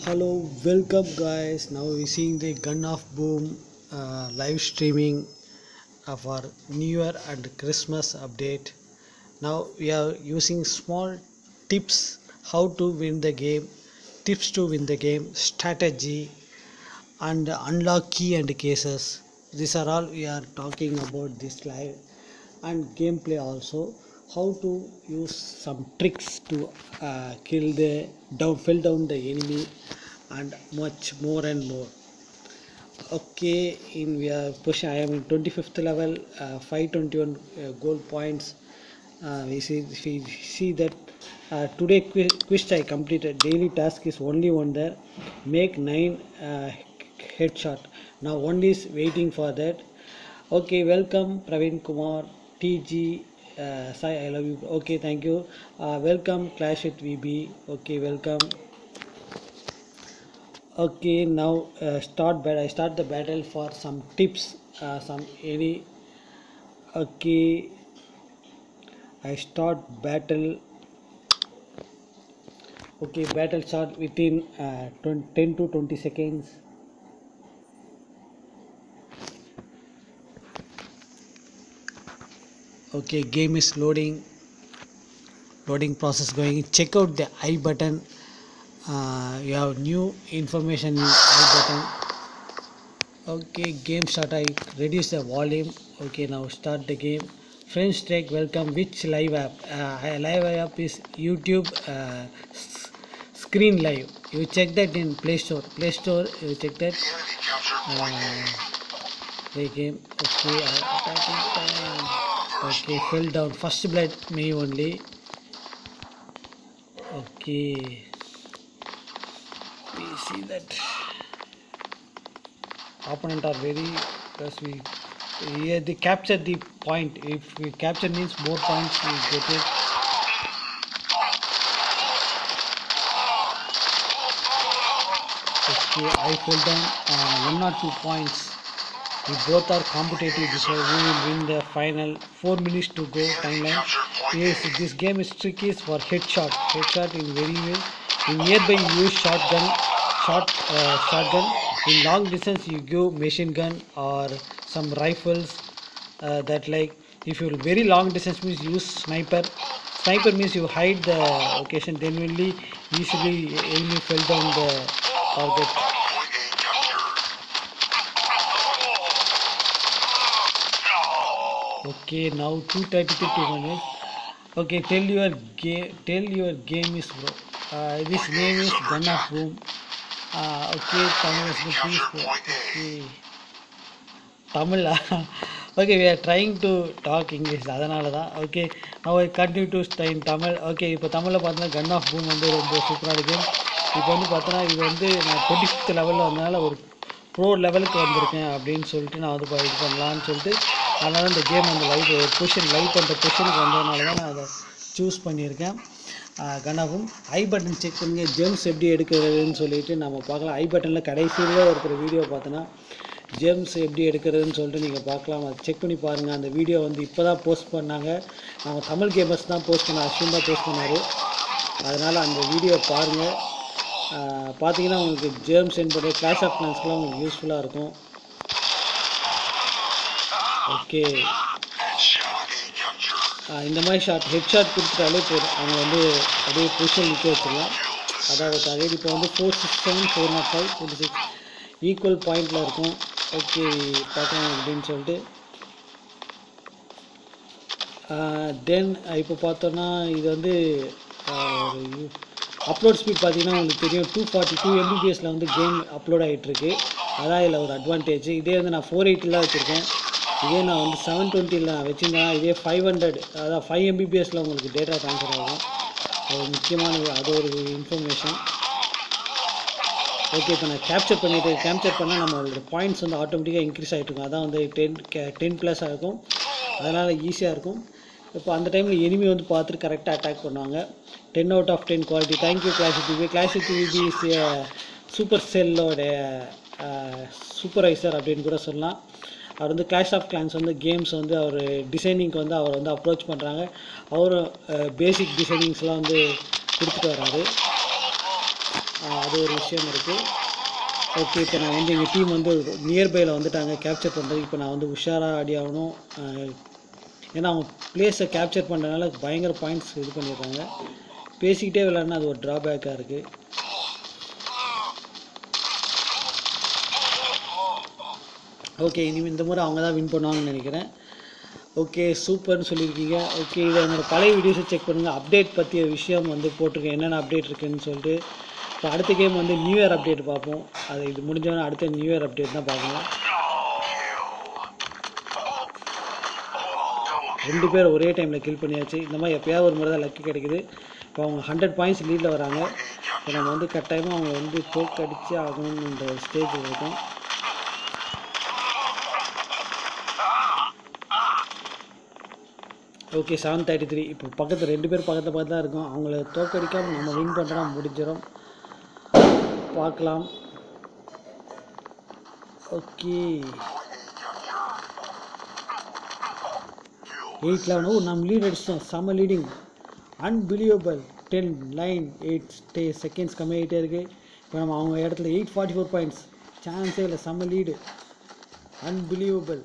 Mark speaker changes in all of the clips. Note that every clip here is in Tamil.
Speaker 1: hello welcome guys now we seeing the gun of boom uh, live streaming of our new year and christmas update now we are using small tips how to win the game tips to win the game strategy and unlock key and cases these are all we are talking about this live and gameplay also how to use some tricks to uh, kill the down fell down the enemy and much more and more okay in we are pushing i am in 25th level uh, 521 uh, gold points uh, we see we see that uh, today quiz, quiz i completed daily task is only one there make nine uh, headshot now one is waiting for that okay welcome praveen kumar tg uh, Sai, I love you. Okay, thank you. Uh, welcome, Clash with VB. Okay, welcome. Okay, now uh, start. But I start the battle for some tips. Uh, some any. Okay, I start battle. Okay, battle start within uh, 20, 10 to 20 seconds. okay game is loading loading process going check out the i button uh, you have new information in i button okay game start i reduce the volume okay now start the game friends strike welcome which live app uh, live app is youtube uh, s- screen live you check that in play store play store you check that uh, play game okay uh, attacking time okay fell down first blood me only okay we see that opponent are very because we yeah, they capture the point if we capture means more points we get it okay i fell down uh, one or two points we both are competitive this way we will win the final four minutes to go timeline yes this game is tricky for headshot headshot in very way in nearby you use shotgun shot uh, shotgun in long distance you give machine gun or some rifles uh, that like if you very long distance means use sniper sniper means you hide the location then only easily enemy fell down the target Okay, now 233 to minutes. Okay, tell your game. Tell your game is bro. Uh, this name is Gun of Boom. Uh, okay, Tamil is the please. bro. Okay. தமிழா okay we are trying to talk English அதனால தான் ஓகே நான் ஒரு continue to stay in Tamil okay இப்போ தமிழில் பார்த்தீங்கன்னா கன் ஆஃப் பூம் வந்து ரொம்ப சூப்பரான கேம் இப்போ வந்து பார்த்தோன்னா இது வந்து நான் டுவெண்ட்டி ஃபிஃப்த் லெவலில் வந்தனால ஒரு ப்ரோ லெவலுக்கு வந்திருக்கேன் அப்படின்னு சொல்லிட்டு நான் வந்து இது பண்ணலான்னு சொல்லிட்டு அதனால இந்த கேம் அந்த லைவ் பொசிஷன் லைவ் பண்ணுற பொசிஷனுக்கு வந்ததுனால தான் நான் அதை சூஸ் பண்ணியிருக்கேன் கனாவும் ஐ பட்டன் செக் பண்ணுங்க ஜெம்ஸ் எப்படி எடுக்கிறதுன்னு சொல்லிட்டு நம்ம பார்க்கலாம் ஐ பட்டனில் கடைசியில் இருக்கிற வீடியோ பார்த்தோன்னா ஜெம்ஸ் எப்படி எடுக்கிறதுன்னு சொல்லிட்டு நீங்கள் பார்க்கலாம் அதை செக் பண்ணி பாருங்கள் அந்த வீடியோ வந்து இப்போ தான் போஸ்ட் பண்ணாங்க நம்ம தமிழ் கேமர்ஸ் தான் போஸ்ட் பண்ண அஸ்வின் தான் போஸ்ட் பண்ணார் அதனால் அந்த வீடியோ பாருங்கள் பார்த்தீங்கன்னா உங்களுக்கு ஜேம்ஸ் என்பது கிளாஸ் ஆஃப் கிளான்ஸ்க்கெலாம் உங்களுக்கு யூஸ்ஃபுல்லாக இருக்கும் ஓகே இந்த மாதிரி ஷாட் ஹெட் ஷாட் கொடுத்துட்டாலே போதும் அவங்க வந்து அப்படியே பொசிஷன் நிற்க வச்சிடலாம் அதாவது அதே இப்போ வந்து four six seven four nought five twenty six equal பாயிண்டில் இருக்கும் ஓகே பார்க்கலாம் அப்படின்னு சொல்லிட்டு தென் இப்போ பார்த்தோன்னா இது வந்து அப்லோட் ஸ்பீட் பார்த்தீங்கன்னா உங்களுக்கு தெரியும் டூ ஃபார்ட்டி டூ எம்பிபிஎஸில் வந்து கேம் அப்லோட் ஆகிட்டுருக்கு அதான் இதில் ஒரு அட்வான்டேஜ் இதே வந்து நான் ஃபோர் எயிட்டில் வச்சுருக்கேன் இதே நான் வந்து செவன் டுவெண்ட்டியில் நான் வச்சுருந்தேன் இதே ஃபைவ் ஹண்ட்ரட் அதான் ஃபைவ் எம்பிபிஎஸில் உங்களுக்கு டேட்டா ட்ரான்ஸ்ஃபர் ஆகும் அது முக்கியமான அது ஒரு இன்ஃபர்மேஷன் ஓகே இப்போ நான் கேப்சர் பண்ணிவிட்டு கேப்சர் பண்ணால் நம்மளோட பாயிண்ட்ஸ் வந்து ஆட்டோமேட்டிக்காக இன்க்ரீஸ் ஆகிட்டு இருக்கும் அதான் வந்து டென் டென் ப்ளஸ் ஆகும் அதனால் ஈஸியாக இருக்கும் இப்போ அந்த டைமில் எனிமி வந்து பார்த்துட்டு கரெக்டாக அட்டாக் பண்ணுவாங்க ten out of ten quality thank you classic TV classic TV is super செல்லோட சூப்பர்வைசர் அப்படின்னு கூட சொல்லலாம் அவர் வந்து கிளாஷ் ஆஃப் கிளான்ஸ் வந்து கேம்ஸ் வந்து அவர் டிசைனிங்க்கு வந்து அவர் வந்து அப்ரோச் பண்ணுறாங்க அவரும் பேசிக் டிசைனிங்ஸ்லாம் வந்து கொடுத்துட்டு வராரு அது ஒரு விஷயம் இருக்குது ஓகே இப்போ நான் வந்து எங்கள் டீம் வந்து நியர்பையில் வந்துட்டாங்க கேப்சர் பண்ணுறதுக்கு இப்போ நான் வந்து உஷாராக ஆடி ஆகணும் ஆஹ் ஏன்னா அவங்க பிளேஸை கேப்சர் பண்ணுறதுனால பயங்கர பாயிண்ட்ஸ் இது பண்ணிடுறாங்க பேசிக்கிட்டே விளையாடினா அது ஒரு ட்ராபேக்காக இருக்குது ஓகே இனிமேல் இந்த முறை அவங்க தான் வின் பண்ணுவாங்கன்னு நினைக்கிறேன் ஓகே சூப்பர்னு சொல்லியிருக்கீங்க ஓகே இதை என்னோடய பழைய வீடியோஸை செக் பண்ணுங்கள் அப்டேட் பற்றிய விஷயம் வந்து போட்டிருக்கேன் என்னென்ன அப்டேட் இருக்குன்னு சொல்லிட்டு இப்போ அடுத்த கேம் வந்து நியூ இயர் அப்டேட் பார்ப்போம் அது இது முடிஞ்சவொடனே அடுத்த நியூ இயர் அப்டேட் தான் பார்க்கணும் ரெண்டு பேர் ஒரே டைமில் கில் பண்ணியாச்சு இந்த மாதிரி எப்பயாவது ஒரு முறை தான் லக்கு கிடைக்குது இப்போ அவங்க ஹண்ட்ரட் பாயிண்ட்ஸ் லீடில் வராங்க இப்போ நம்ம வந்து கட்டாயமாக அவங்க வந்து தோக்கடிச்சு ஆகணுன்ற ஒரு ஸ்டேஜ் இருக்கும் ஓகே செவன் தேர்ட்டி த்ரீ இப்போ பக்கத்தில் ரெண்டு பேர் பக்கத்தில் பக்கத்தில் தான் இருக்கும் அவங்கள தோக்கடிக்காமல் நம்ம வின் பண்ணுறா முடிஞ்சிடும் பார்க்கலாம் ஓகே எயிட் லெவன் ஓ நம்ம லீட் அடிச்சிட்டோம் செம்ம leading unbelievable ten nine eight stay seconds கம்மியாகிட்டே இருக்குது இப்போ நம்ம அவங்க இடத்துல எயிட் ஃபார்ட்டி ஃபோர் பாயிண்ட்ஸ் சான்ஸே இல்லை செம்ம லீடு அன்பிலியபிள்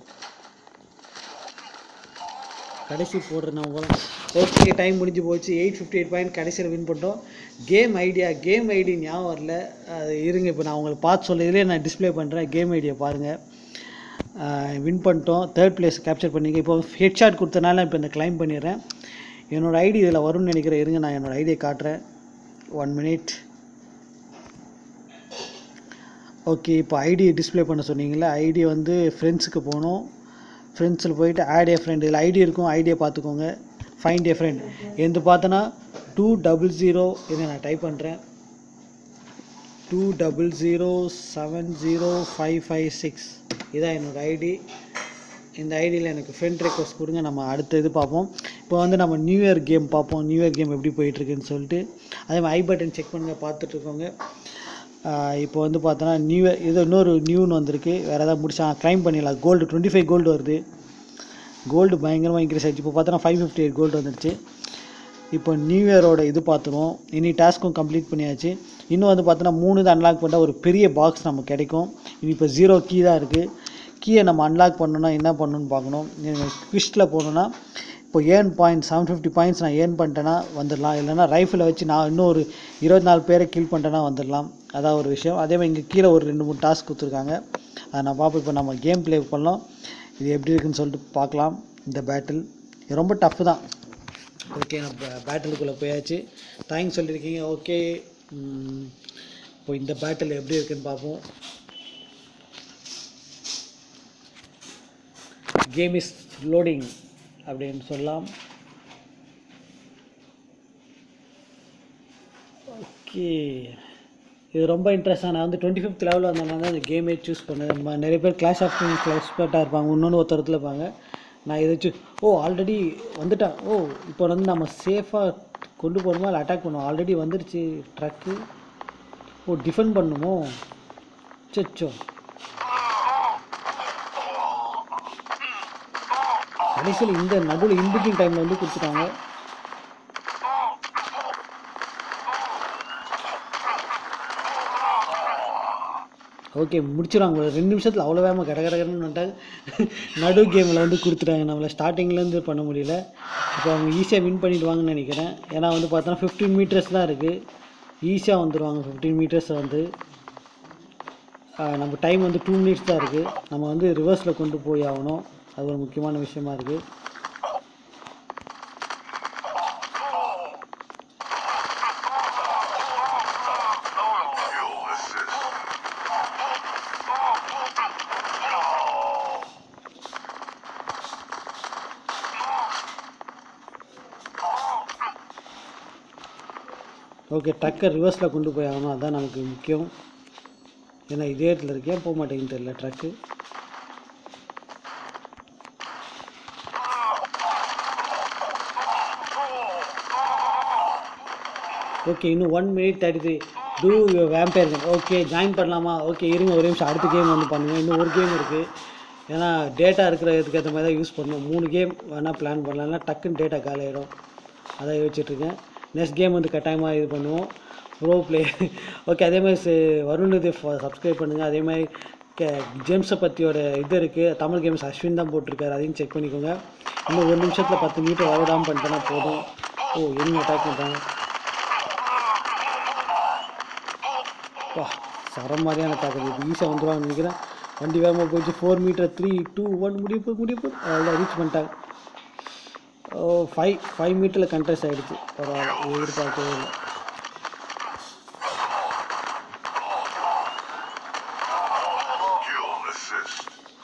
Speaker 1: கடைசி போடுற நம்ம ஓகே டைம் முடிஞ்சு போச்சு எயிட் ஃபிஃப்டி எயிட் பாயிண்ட் கடைசியில் வின் பண்ணிட்டோம் கேம் ஐடியா கேம் ஐடி ஞாபகம் வரல அது இருங்க இப்போ நான் உங்களுக்கு பார்த்து சொல்ல இதுலேயே நான் டிஸ்ப்ளே பண்ணுறேன் கேம் ஐடியா பாருங்கள் வின் பண்ணிட்டோம் தேர்ட் பிளேஸ் கேப்சர் பண்ணிக்க இப்போ ஹெட் ஷாட் கொடுத்தனால இப்போ இந்த கிளைம் பண்ணிடுறேன் என்னோடய ஐடி இதில் வரும்னு நினைக்கிறேன் இருங்க நான் என்னோடய ஐடியை காட்டுறேன் ஒன் மினிட் ஓகே இப்போ ஐடி டிஸ்ப்ளே பண்ண சொன்னீங்களே ஐடி வந்து ஃப்ரெண்ட்ஸுக்கு போகணும் ஃப்ரெண்ட்ஸில் போயிட்டு ஆட் ஏ ஃப்ரெண்ட் இதில் ஐடி இருக்கும் ஐடியை பார்த்துக்கோங்க ஃபைண்ட் ஏ ஃப்ரெண்ட் எந்த பார்த்தோன்னா டூ டபுள் ஜீரோ இதை நான் டைப் பண்ணுறேன் two double zero seven zero five five six இதான் என்னோடய ஐடி இந்த ஐடியில் எனக்கு ஃப்ரெண்ட் ரெக்வஸ்ட் கொடுங்க நம்ம அடுத்த இது பார்ப்போம் இப்போ வந்து நம்ம நியூ இயர் கேம் பார்ப்போம் நியூ இயர் கேம் எப்படி போயிட்டுருக்குன்னு சொல்லிட்டு அதே மாதிரி ஐ பட்டன் செக் பண்ணுங்கள் பார்த்துட்ருக்கோங்க இப்போ வந்து பார்த்தோன்னா நியூ இயர் இது இன்னொரு நியூன்னு வந்திருக்கு வேறு ஏதாவது முடிச்சா க்ளைம் பண்ணிடலாம் கோல்டு டுவெண்ட்டி ஃபைவ் கோல்டு வருது கோல்டு பயங்கரமாக இன்க்ரீஸ் ஆயிடுச்சு இப்போ பார்த்தோன்னா ஃபைவ் ஃபிஃப்டி எயிட் கோல்டு வந்துடுச்சு இப்போ நியூ இயரோட இது பார்த்துருவோம் இனி டாஸ்க்கும் கம்ப்ளீட் பண்ணியாச்சு இன்னும் வந்து பார்த்தோன்னா மூணு இது அன்லாக் பண்ணால் ஒரு பெரிய பாக்ஸ் நமக்கு கிடைக்கும் இனி இப்போ ஜீரோ கீ தான் இருக்குது கீயை நம்ம அன்லாக் பண்ணணும்னா என்ன பண்ணணும்னு பார்க்கணும் குவிஸ்டில் போகணுன்னா இப்போ earn point seven fifty points நான் ஏர்ன் பண்ணிட்டேன்னா வந்துடலாம் இல்லைனா ரைஃபிளை வச்சு நான் இன்னும் ஒரு இருபத்தி நாலு பேரை கில் பண்ணிட்டேன்னா வந்துடலாம் அதான் ஒரு விஷயம் அதே மாதிரி இங்கே கீழே ஒரு ரெண்டு மூணு டாஸ்க் கொடுத்துருக்காங்க அதை நான் பார்ப்போம் இப்போ நம்ம கேம் ப்ளே பண்ணலாம் இது எப்படி இருக்குன்னு சொல்லிட்டு பார்க்கலாம் இந்த பேட்டில் இது ரொம்ப டஃப் தான் ஓகே நான் பேட்டிலுக்குள்ளே போயாச்சு தேங்க்ஸ் சொல்லியிருக்கீங்க ஓகே இப்போ இந்த பேட்டில் எப்படி இருக்குன்னு பார்ப்போம் கேம் இஸ் லோடிங் அப்படின்னு சொல்லலாம் ஓகே இது ரொம்ப இன்ட்ரெஸ்டாக நான் வந்து டுவெண்ட்டி ஃபிஃப்த் லெவலில் வந்தனால தான் இந்த கேமே சூஸ் பண்ணேன் நம்ம நிறைய பேர் கிளாஸ் ஆஃப் எக்ஸ்பர்ட்டாக இருப்பாங்க இன்னொன்று ஒருத்தரத்தில் இருப்பாங்க நான் இதை சூ ஓ ஆல்ரெடி வந்துட்டேன் ஓ இப்போ வந்து நம்ம சேஃபாக கொண்டு போகணுமா இல்லை அட்டாக் பண்ணுவோம் ஆல்ரெடி வந்துருச்சு ட்ரக்கு ஓ டிஃபெண்ட் பண்ணுமோ சச்சோ கடைசியில் இந்த நடுவில் இன்பிட்டிங் டைமில் வந்து கொடுத்துட்டாங்க ஓகே முடிச்சிடுவாங்க ஒரு ரெண்டு நிமிஷத்தில் அவ்வளோ வேகமாக கட கடகடன்னு வந்துட்டாங்க நடு கேமில் வந்து கொடுத்துட்டாங்க நம்மளை ஸ்டார்டிங்லேருந்து பண்ண முடியல இப்போ அவங்க ஈஸியாக வின் பண்ணிடுவாங்கன்னு நினைக்கிறேன் ஏன்னா வந்து பார்த்தோன்னா ஃபிஃப்டீன் மீட்டர்ஸ் தான் இருக்குது ஈஸியாக வந்துடுவாங்க ஃபிஃப்டீன் மீட்டர்ஸ் வந்து நம்ம டைம் வந்து டூ மினிட்ஸ் தான் இருக்குது நம்ம வந்து ரிவர்ஸில் கொண்டு போய் ஆகணும் அது ஒரு முக்கியமான விஷயமா இருக்குது ஓகே ட்ரக்கை ரிவர்ஸில் கொண்டு போய் ஆகணும் அதுதான் நமக்கு முக்கியம் ஏன்னா இதே இடத்துல இருக்கேன் போக மாட்டேங்குன்னு தெரியல ட்ரக்கு ஓகே இன்னும் one minute thirty three two vampire okay join பண்ணலாமா ஓகே இருங்க ஒரு நிமிஷம் அடுத்த கேம் வந்து பண்ணுங்கள் இன்னும் ஒரு கேம் இருக்குது ஏன்னா டேட்டா இருக்கிறதுக்கு ஏற்ற மாதிரி தான் யூஸ் பண்ணணும் மூணு கேம் வேணால் பிளான் பண்ணலாம் டக்குன்னு டேட்டா காலி ஆகிடும் அதான் யோசிச்சுட்ருக்கேன் நெக்ஸ்ட் கேம் வந்து கட்டாயமாக இது பண்ணுவோம் ப்ரோ பிளே ஓகே அதே மாதிரி ச- வருண் இது சப்ஸ்கிரைப் பண்ணுங்கள் அதே மாதிரி கே ஜேம்ஸை பற்றியோட இது இருக்குது தமிழ் கேம்ஸ் அஸ்வின் தான் போட்டிருக்காரு அதையும் செக் பண்ணிக்கோங்க இன்னும் ஒரு நிமிஷத்தில் பத்து மீட்டர் வரவிடாமல் பண்ணிட்டேன்னா போதும் ஓ என்ன அட்டாக் பண்ணுறாங்க வா சர மாதிரியான தாக்குது இது ஈஸியாக வந்துருவாங்கன்னு நினைக்கிறேன் வண்டி வேகமாக போயிடுச்சு four meter three two one முடிய போய் முடிய போய் அவ்வளோ ரீச் பண்ணிட்டாங்க ஓ ஃபைவ் ஃபைவ் மீட்டரில் கண்டெஸ்ட் ஆகிடுச்சு பரவாயில்ல எதிர்பார்க்கவே இல்லை
Speaker 2: Kill assist.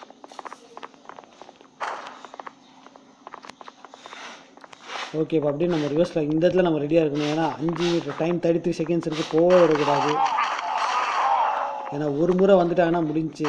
Speaker 1: ஓகே இப்போ அப்படியே நம்ம ரிவர்ஸில் இந்த இடத்துல நம்ம ரெடியாக இருக்கணும் ஏன்னா அஞ்சு meter time thirty three seconds இருக்குது போகவே விடக்கூடாது ஏன்னா ஒரு முறை வந்துட்டாங்கன்னா முடிஞ்சுச்சு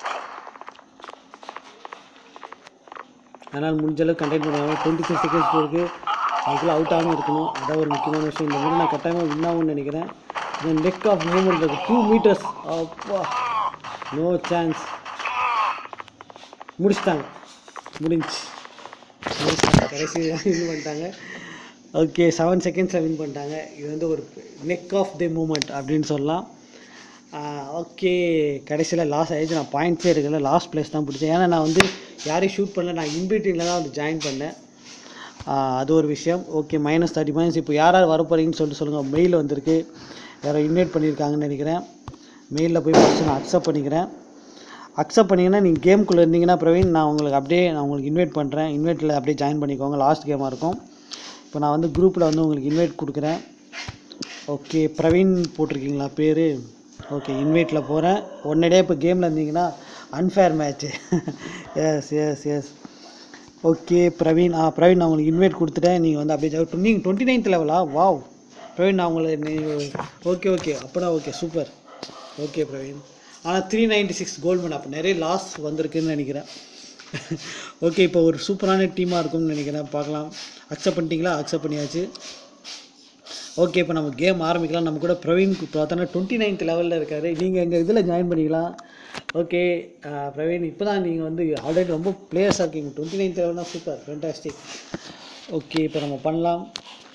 Speaker 1: அதனால் முடிஞ்ச அளவுக்கு கண்டெக்ட் பண்ணுவாங்க டுவெண்ட்டி த்ரீ செகண்ட்ஸ் இருக்குது அதுக்குள்ளே அவுட் ஆகாமல் இருக்கணும் அதான் ஒரு முக்கியமான விஷயம் இந்த மாதிரி நான் கட்டாயமாக win ஆகும்னு நினைக்கிறேன் இந்த நெக் ஆஃப் மூமெண்ட் இருக்குது டூ மீட்டர்ஸ் அப்பா நோ சான்ஸ் முடிச்சிட்டாங்க முடிஞ்சு முடிச்சிட்டாங்க கடைசி வின் பண்ணிட்டாங்க ஓகே செவன் செகண்ட்ஸில் வின் பண்ணிட்டாங்க இது வந்து ஒரு நெக் ஆஃப் தி மூமெண்ட் அப்படின்னு சொல்லலாம் ஓகே கடைசியில் லாஸ் ஆகிடுச்சு நான் பாயிண்ட்ஸே இருக்கல லாஸ்ட் பிளேஸ் தான் பிடிச்சேன் ஏன்னா நான் வந்து யாரையும் ஷூட் பண்ணல நான் இன்பிட்டிங்கில் தான் வந்து ஜாயின் பண்ணேன் ஆஹ் அது ஒரு விஷயம் ஓகே மைனஸ் தேர்ட்டி பாயிண்ட்ஸ் இப்போ யார் யார் வரப்போறீங்கன்னு சொல்லிட்டு சொல்லுங்கள் மெயில் வந்திருக்கு யாரோ இன்வைட் பண்ணியிருக்காங்கன்னு நினைக்கிறேன் மெயிலில் போய் ஃபஸ்ட்டு நான் அக்செப்ட் பண்ணிக்கிறேன் அக்செப்ட் பண்ணிங்கன்னா நீங்கள் கேம்குள்ளே இருந்தீங்கன்னா பிரவீன் நான் உங்களுக்கு அப்படியே நான் உங்களுக்கு இன்வைட் பண்ணுறேன் இன்வைட்டில் அப்படியே ஜாயின் பண்ணிக்கோங்க லாஸ்ட் கேமாக இருக்கும் இப்போ நான் வந்து குரூப்பில் வந்து உங்களுக்கு இன்வைட் கொடுக்குறேன் ஓகே பிரவீன் போட்டிருக்கீங்களா பேர் ஓகே இன்வைட்டில் போகிறேன் ஒன்னடே இப்போ கேமில் இருந்தீங்கன்னா unfair match yes yes yes okay Praveen ஆ பிரவீன் நான் உங்களுக்கு இன்வைட் கொடுத்துட்டேன் நீங்கள் வந்து அப்படியே நீங்கள் டுவெண்ட்டி நைன்த் லெவலா வாவ் பிரவீன் நான் உங்களை நீ ஓகே ஓகே அப்போனா ஓகே சூப்பர் ஓகே பிரவீன் ஆனால் three ninety six gold medal அப்போ நிறைய லாஸ் வந்திருக்குன்னு நினைக்கிறேன் ஓகே இப்போ ஒரு சூப்பரான டீமாக இருக்கும்னு நினைக்கிறேன் பார்க்கலாம் அக்செப்ட் பண்ணிட்டீங்களா அக்செப்ட் பண்ணியாச்சு ஓகே இப்போ நம்ம கேம் ஆரம்பிக்கலாம் நம்ம கூட பிரவீன் பார்த்தோன்னா டுவெண்ட்டி நைன்த் லெவலில் இருக்காரு நீங்கள் எங்கள் இதில் ஜாயின் பண்ணிக்கலாம் ஓகே பிரவீன் இப்போ தான் நீங்கள் வந்து ஆல்ரெடி ரொம்ப பிளேயர்ஸாக இருக்கீங்க டுவெண்ட்டி நைன்த் லெவல்னா சூப்பர் ஃபென்டாஸ்டிக் ஓகே இப்போ நம்ம பண்ணலாம்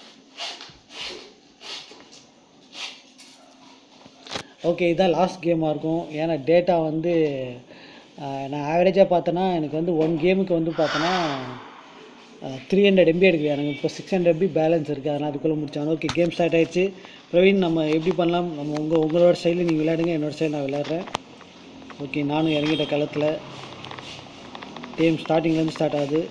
Speaker 1: ஓகே இதான் லாஸ்ட் கேமாக இருக்கும் ஏன்னா டேட்டா வந்து ஆஹ், நான் ஆவரேஜாக பார்த்தேன்னா எனக்கு வந்து ஒன் கேமுக்கு வந்து பார்த்தோன்னா த்ரீ ஹண்ட்ரட் எம்பி எடுக்கல எனக்கு இப்போ சிக்ஸ் ஹண்ட்ரட் எம்பி பேலன்ஸ் இருக்குது அதனால் அதுக்குள்ளே முடிச்சாங்க ஓகே கேம் ஸ்டார்ட் ஆயிடுச்சு பிரவீன் நம்ம எப்படி பண்ணலாம் நம்ம உங்கள் உங்களோட ஸ்டைலில் நீங்கள் விளையாடுங்க என்னோட ஸ்டைல் நான் விளையாடுறேன் ஓகே நானும் இறங்கிட்ட களத்தில் கேம் ஸ்டார்டிங்லேருந்து ஸ்டார்ட் ஆகுது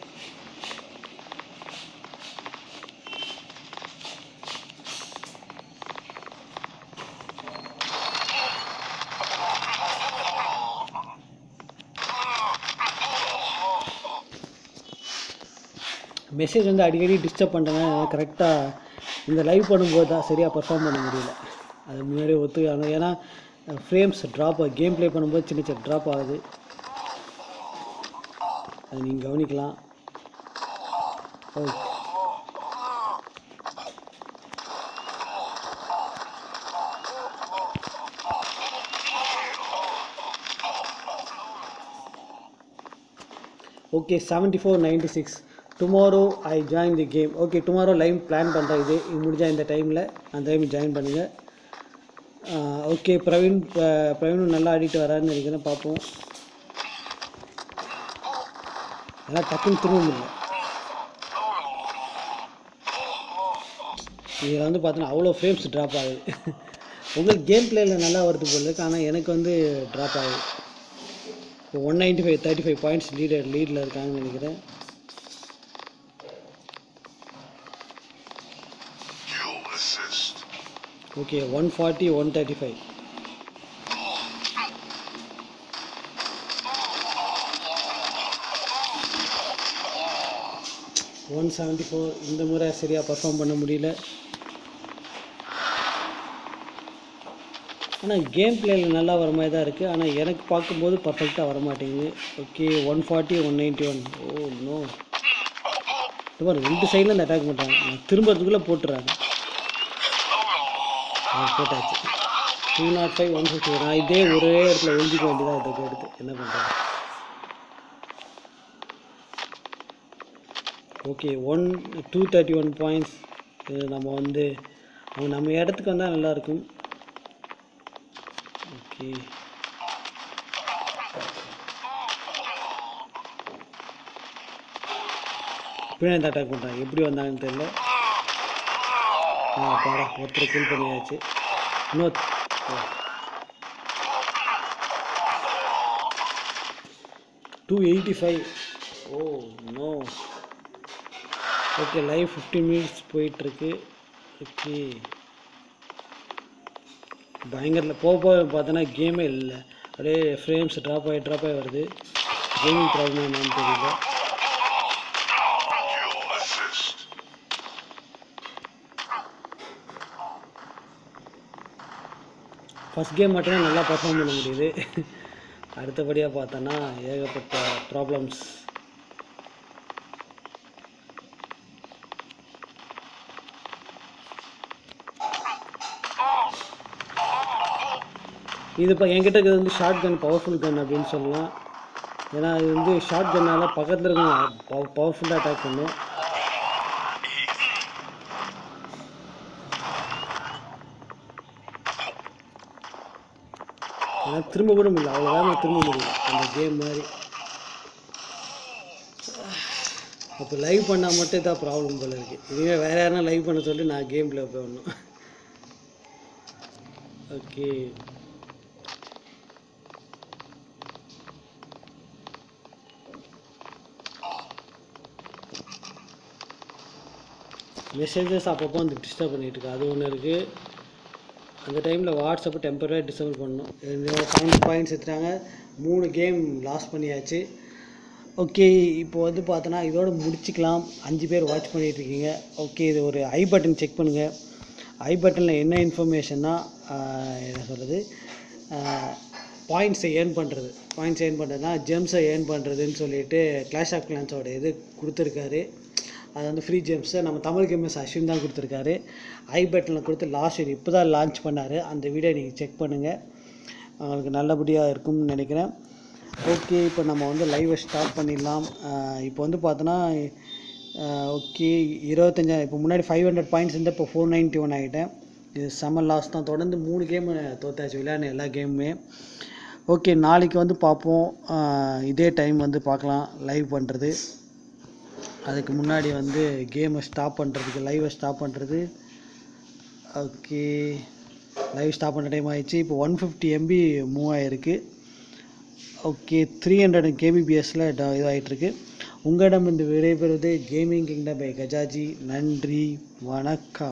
Speaker 1: மெசேஜ் வந்து அடிக்கடி டிஸ்டர்ப் பண்ணுறேன் கரெக்டாக இந்த லைவ் பண்ணும்போது தான் சரியாக பர்ஃபார்ம் பண்ண முடியல அது முன்னாடியே ஒத்துக்கணும் ஏன்னா ஃப்ரேம்ஸ் ட்ராப் ஆகுது கேம் ப்ளே பண்ணும்போது சின்ன சின்ன ட்ராப் ஆகுது அது நீங்கள் கவனிக்கலாம் okay okay seventy four ninety six tomorrow I join the game okay tomorrow live plan பண்ணுறேன் இது இது முடிஞ்சால் இந்த டைமில் அந்த டைம் ஜாயின் பண்ணுங்கள் ஓகே பிரவீன் ப- பிரவீன் நல்லா ஆடிட்டு வராருன்னு நினைக்கிறேன் பார்ப்போம் அதெல்லாம் டக்குன்னு திரும்ப முடியல இதில் வந்து பார்த்தோன்னா அவ்வளோ ஃப்ரேம்ஸ் ட்ராப் ஆகுது உங்களுக்கு கேம் பிளேயில் நல்லா வருது போல இருக்கு ஆனால் எனக்கு வந்து ட்ராப் ஆகுது இப்போ one ninety five thirty five points leader லீடில் இருக்காங்கன்னு நினைக்கிறேன்
Speaker 2: Kill assist.
Speaker 1: Okay one forty one thirty five one seventy four இந்த முறை சரியாக பர்ஃபார்ம் பண்ண முடியல ஆனால் கேம் பிளேயில் நல்லா வர மாதிரி தான் இருக்குது ஆனால் எனக்கு பார்க்கும்போது பர்ஃபெக்டாக வர மாட்டேங்குது okay one forty one ninety one oh no பாரு ரெண்டு சைடில் இந்த அட்டாக் பண்ணுறாங்க நான் திரும்பறதுக்குள்ளே போட்டுறாங்க ஆ போட்டாச்சு two nought five one fifty நான் இதே ஒரே இடத்துல ஒழிஞ்சிக்க வேண்டியதாக இதுக்கு எடுத்து என்ன பண்ணுறேன் okay one two thirty one points நம்ம வந்து அவங்க நம்ம இடத்துக்கு வந்தால் நல்லாயிருக்கும் ஓகே பின்னாடி அட்டாக் பண்ணுறாங்க எப்படி வந்தாங்கன்னு தெரியல ஆ பாடா ஒருத்தரை கில் பண்ணியாச்சு இன்னொரு two eighty five oh no okay live fifteen minutes போயிட்டுருக்கு ஓகே பயங்கர போக போக பார்த்தோன்னா கேமே இல்லை அப்படியே ஃப்ரேம்ஸ் ட்ராப் ஆகி ட்ராப் ஆகி வருது கேமிங் ப்ராப்ளம் என்னன்னு தெரியல
Speaker 2: Kill assist.
Speaker 1: ஃபஸ்ட் கேம் மட்டும்தான் நல்லா பர்ஃபார்ம் பண்ண முடியுது அடுத்தபடியாக பார்த்தோன்னா ஏகப்பட்ட ப்ராப்ளம்ஸ் இது இப்போ என்கிட்ட இருக்கிறது வந்து ஷார்ட் கன் பவர்ஃபுல் கன் அப்படின்னு சொல்லலாம் ஏன்னா இது வந்து ஷார்ட் கன்னால் பக்கத்தில் இருக்க பவர்ஃபுல்லாக அட்டாக் பண்ணும் ஆனால் திரும்ப கூட முடியல அவ்வளோ வேகமாக திரும்ப முடியல அந்த கேம் மாதிரி அப்போ லைவ் பண்ணால் மட்டும் தான் ப்ராப்ளம் போல இருக்குது இதுவே வேறு யாருனா லைவ் பண்ண சொல்லி நான் கேம் ப்ளே பண்ணணும் ஓகே மெசேஜஸ் அப்பப்போ வந்து டிஸ்டர்ப் பண்ணிகிட்டு இருக்கு அது ஒன்று இருக்குது அந்த டைமில் வாட்ஸ்அப்பை டெம்பரரி டிசேபிள் பண்ணணும் பாயிண்ட் பாயிண்ட்ஸ் எடுத்துட்டாங்க மூணு கேம் லாஸ் பண்ணியாச்சு ஓகே இப்போ வந்து பார்த்தோன்னா இதோட முடிச்சுக்கலாம் அஞ்சு பேர் வாட்ச் பண்ணிட்டு இருக்கீங்க ஓகே இது ஒரு ஐ பட்டன் செக் பண்ணுங்கள் ஐ பட்டனில் என்ன இன்ஃபர்மேஷன்னா என்ன சொல்கிறது பாயிண்ட்ஸை ஏர்ன் பண்ணுறது பாயிண்ட்ஸ் ஏர்ன் பண்ணுறதுனா ஜெம்ஸை ஏர்ன் பண்ணுறதுன்னு சொல்லிட்டு கிளாஷ் ஆஃப் கிளான்ஸோட இது கொடுத்துருக்காரு அது வந்து ஃப்ரீ ஜேம்ஸை நம்ம தமிழ் கேமர்ஸ் அஸ்வின் தான் கொடுத்துருக்காரு ஐ பட்டனில் கொடுத்து லாஸ்ட் வீடியோ இப்போ தான் லான்ச் பண்ணார் அந்த வீடியோ நீங்கள் செக் பண்ணுங்கள் உங்களுக்கு நல்லபடியாக இருக்கும்னு நினைக்கிறேன் ஓகே இப்போ நம்ம வந்து லைவை ஸ்டார்ட் பண்ணிடலாம் அஹ் இப்போ வந்து பார்த்தோன்னா ஓகே இருபத்தஞ்சாயிரம் இப்போ முன்னாடி ஃபைவ் ஹண்ட்ரட் பாயிண்ட்ஸ் இருந்தால் இப்போ ஃபோர் நைன்ட்டி ஒன் ஆகிட்டேன் இது செம்ம லாஸ் தான் தொடர்ந்து மூணு கேமு தோத்தாச்சு விளையாடின எல்லா கேமுமே ஓகே நாளைக்கு வந்து பார்ப்போம் அஹ் இதே டைம் வந்து பார்க்கலாம் லைவ் பண்ணுறது அதுக்கு முன்னாடி வந்து கேமை ஸ்டாப் பண்ணுறதுக்கு லைவை ஸ்டாப் பண்ணுறது ஓகே லைவ் ஸ்டாப் பண்ணுற டைம் ஆயிடுச்சு இப்போ ஒன் ஃபிஃப்டி எம்பி மூவ் ஆகிருக்கு ஓகே த்ரீ ஹண்ட்ரட் கேபிபிஎஸில் இதாகிட்டுருக்கு உங்களிடம் இந்த விடைபெறுவது கேமிங் கிங்டம் பை கஜாஜி நன்றி வணக்கம்